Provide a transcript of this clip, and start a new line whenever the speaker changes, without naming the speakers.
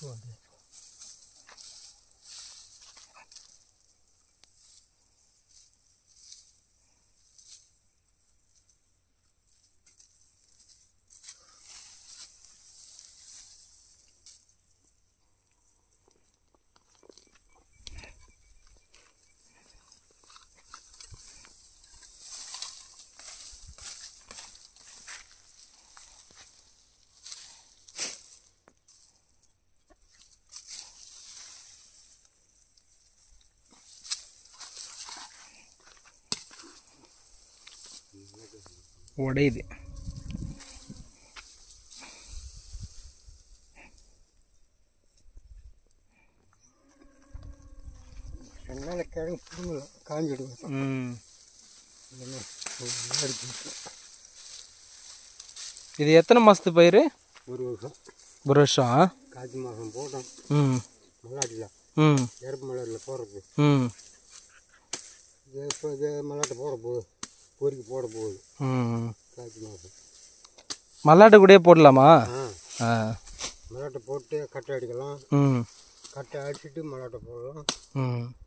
உடையுது
ரெண்டு நாள் கிழங்கு பிடுங்கலாம் காஞ்சிடுவேன்
ம்
இல்லைன்னா முன்னாடி போட்டு
இது எத்தனை மாதத்து பயிர்
ஒரு வருஷம்
ஒரு வருஷம்
காய்ச்சி மாதம் போட்டோம்
ம்
மல்லாட்டில்
ம்
எரப்பு மலரில் போடுறது
ம்
இது இப்போ இது மல்லாட்டை போட போகுது பொறிக்கு போட போகுது
ம்
காய்ச்சி மாதம்
மல்லாட்டை கூடயே போடலாமா
ஆ
ஆ
மல்லாட்டை போட்டு கட்டை அடிக்கலாம்
ம்
கட்டை அடிச்சுட்டு மல்லாட்டை போடலாம்
ம்